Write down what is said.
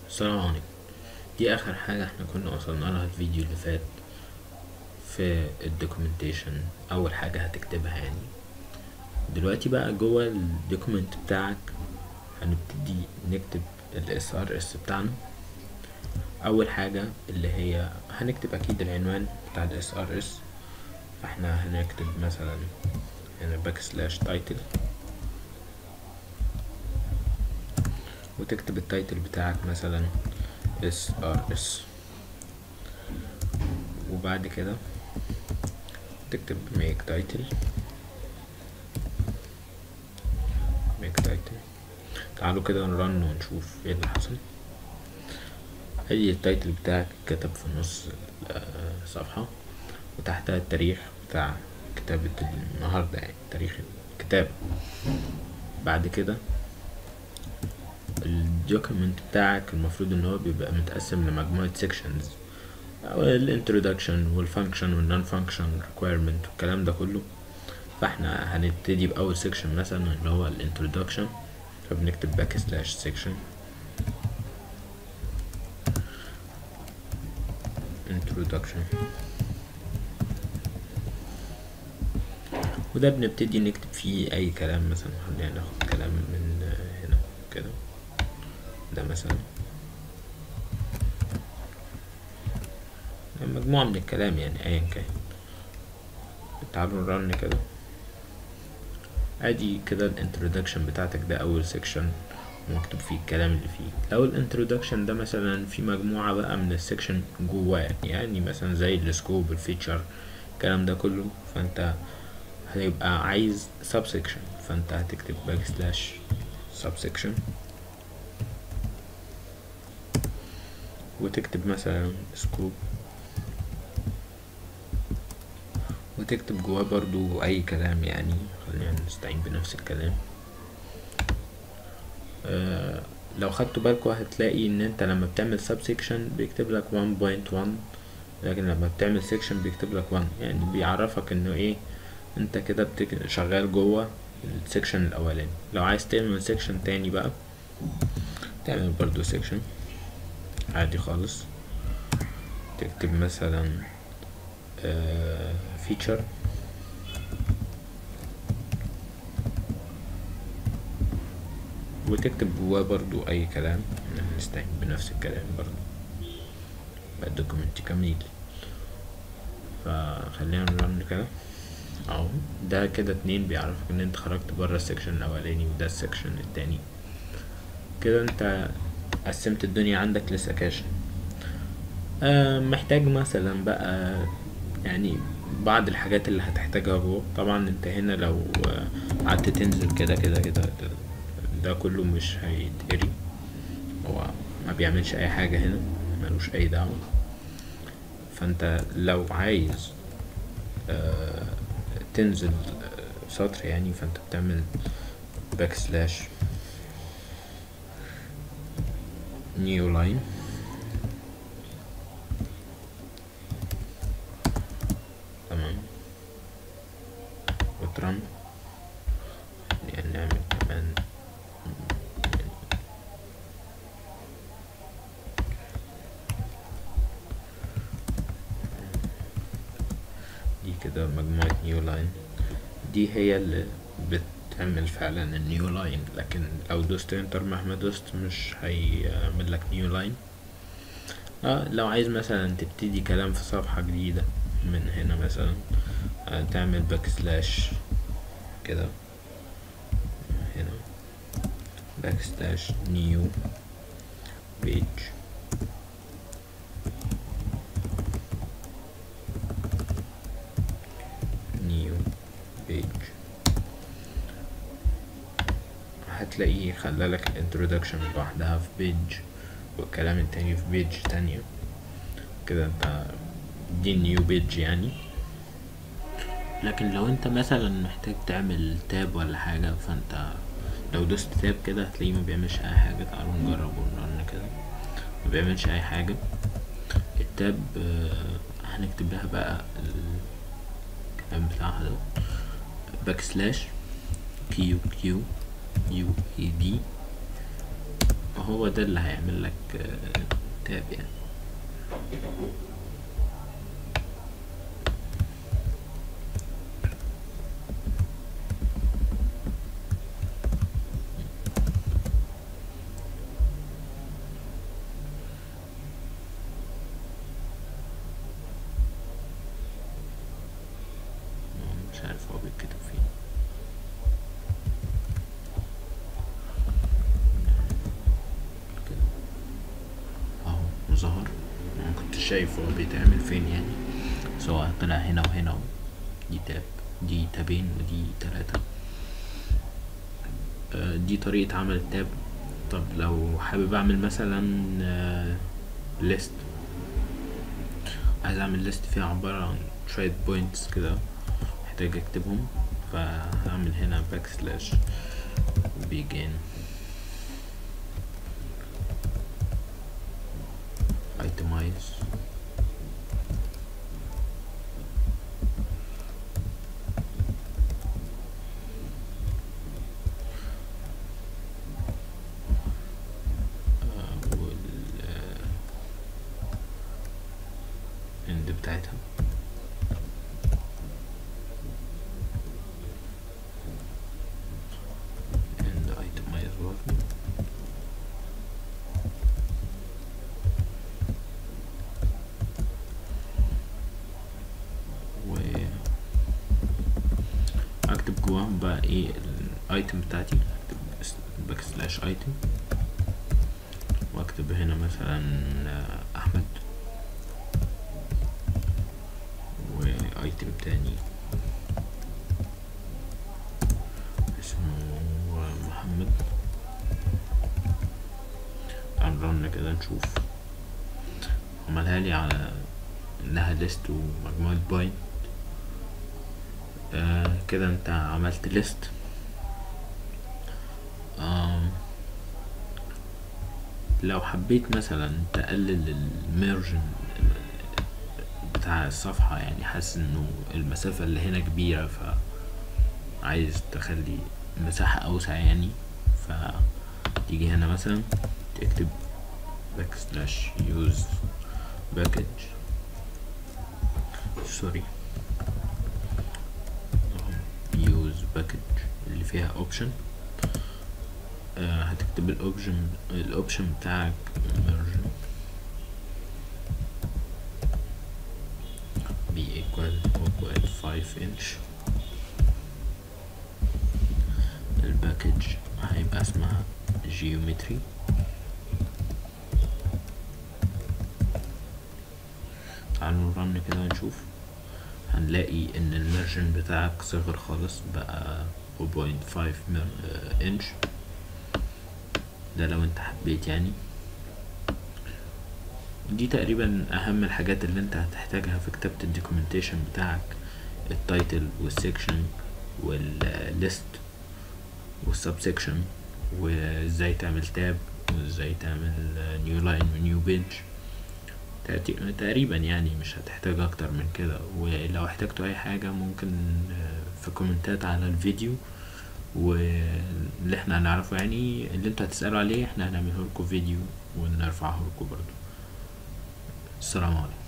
السلام عليكم دي اخر حاجة احنا كنا وصلنا لها الفيديو اللي فات في الدوكيومنتيشن اول حاجة هتكتبها يعني دلوقتي بقى جوه الدوكيومنت بتاعك هنبتدي نكتب ال SRS بتاعنا اول حاجة اللي هي هنكتب اكيد العنوان بتاع ال SRS فاحنا هنكتب مثلا هنا باك سلاش تايتل وتكتب التايتل بتاعك مثلا SRS وبعد كده تكتب make title make title تعالوا كده نرن ونشوف ايه اللي حصل ادي التايتل بتاعك كتب في نص الصفحة وتحتها التاريخ بتاع كتابة النهاردة يعني تاريخ الكتابة بعد كده الدوكيمنت بتاعك المفروض ان هو بيبقى متقسم لمجموعة sections الانترودكشن والفانكشن والنون فانكشن ريكويرمنت والكلام ده كله فاحنا هنبتدي باول سيكشن مثلا اللي هو الانترودكشن فبنكتب باك سلاش سيكشن introduction وده بنبتدي نكتب فيه اي كلام مثلا خلينا ناخد كلام من هنا كده ده مثلا مجموعة من الكلام يعني ايا كان تعالوا نرن كده ادي كده الانترودكشن بتاعتك ده اول سيكشن ومكتوب فيه الكلام اللي فيه لو الانترودكشن ده مثلا في مجموعة بقى من السيكشن جواه يعني مثلا زي السكوب الفيتشر الكلام ده كله فانت هيبقى عايز سب سيكشن فانت هتكتب باك سلاش سب سيكشن وتكتب مثلا سكوب وتكتب جواه برضو اي كلام يعني خلينا نستعين بنفس الكلام آه لو خدتوا بالكوا هتلاقي ان انت لما بتعمل سب سيكشن بيكتب لك 1.1 لكن لما بتعمل سيكشن بيكتب لك 1 يعني بيعرفك انه ايه انت كده بتك... شغال جوه السيكشن الاولاني لو عايز تعمل سيكشن تاني بقى تعمل برضو سيكشن عادي خالص تكتب مثلا فيتشر uh, وتكتب جواه برضو اي كلام نستعين بنفس الكلام برضو بقى الدوكيمنت كميل فخلينا نرن كده اهو ده كده اتنين بيعرفك ان انت خرجت بره السكشن الاولاني وده السكشن التاني كده انت قسمت الدنيا عندك لسكاشن آه محتاج مثلا بقى يعني بعض الحاجات اللي هتحتاجها جوه طبعا انت هنا لو قعدت تنزل كده كده كده ده كله مش هيتقري هو ما بيعملش اي حاجة هنا ملوش اي دعوة فانت لو عايز آه تنزل سطر يعني فانت بتعمل باك سلاش نيو لاين تمام وترن يعني نعمل كمان دي كده مجموعة نيو لاين دي هي اللي بتعمل فعلا النيو لاين لكن لو دوست انتر مهما دوست مش هيعمل لك نيو لاين اه لو عايز مثلا تبتدي كلام في صفحة جديدة من هنا مثلا آه تعمل باك سلاش كده هنا باك سلاش نيو بيج نيو بيج هتلاقيه خلالك الانترودكشن لوحدها في بيج والكلام التاني في بيج تانية كده انت دي نيو بيج يعني لكن لو انت مثلا محتاج تعمل تاب ولا حاجة فانت لو دوست تاب كده هتلاقيه ما بيعملش اي حاجة تعالوا نجرب ونرن كده ما بيعملش اي حاجة التاب هنكتب لها بقى الكلام بتاعها ده باك سلاش كيو كيو يو اي دي هو ده اللي هيعمل لك آه، تاب يعني مش عارف هو بيتكتب فين كده اهو ظهر ما كنتش شايف هو بيتعمل فين يعني سواء طلع هنا وهنا دي تاب دي تابين ودي تلاتة آه، دي طريقة عمل التاب طب لو حابب اعمل مثلا ليست عايز اعمل ليست فيها عبارة عن شوية بوينتس كده محتاج اكتبهم فهعمل هنا باك سلاش begin itemize آه، وال end بتاعتها and itemize برضه و اكتب جواهم بقى ايه الايتم بتاعتي اكتب باك سلاش ايتم واكتب هنا مثلا آه، احمد وايتم تاني اسمه محمد هنرن كده نشوف عملها لي على انها ليست ومجموعة باين آه كده انت عملت ليست آه لو حبيت مثلا تقلل الميرجن بتاع الصفحة يعني حاسس انه المسافة اللي هنا كبيرة ف عايز تخلي مساحة أوسع يعني فتيجي هنا مثلا تكتب باك سلاش يوز باكج سوري يوز باكج اللي فيها اوبشن هتكتب الاوبشن الاوبشن بتاعك merge be equal equal 5 inch الباكج هيبقى اسمها geometry تعالوا نرن كده ونشوف هنلاقي ان المرجن بتاعك صغر خالص بقى 0.5 انش ده لو انت حبيت يعني دي تقريبا اهم الحاجات اللي انت هتحتاجها في كتابة الدوكيومنتيشن بتاعك التايتل والسيكشن والليست والسب سيكشن وازاي تعمل تاب وازاي تعمل نيو لاين ونيو بيج تقريبا يعني مش هتحتاج اكتر من كده ولو احتجتوا اي حاجة ممكن آه، في كومنتات على الفيديو واللي احنا هنعرفه يعني اللي انتوا هتسألوا عليه احنا هنعمله لكم فيديو ونرفعه لكم برضو السلام عليكم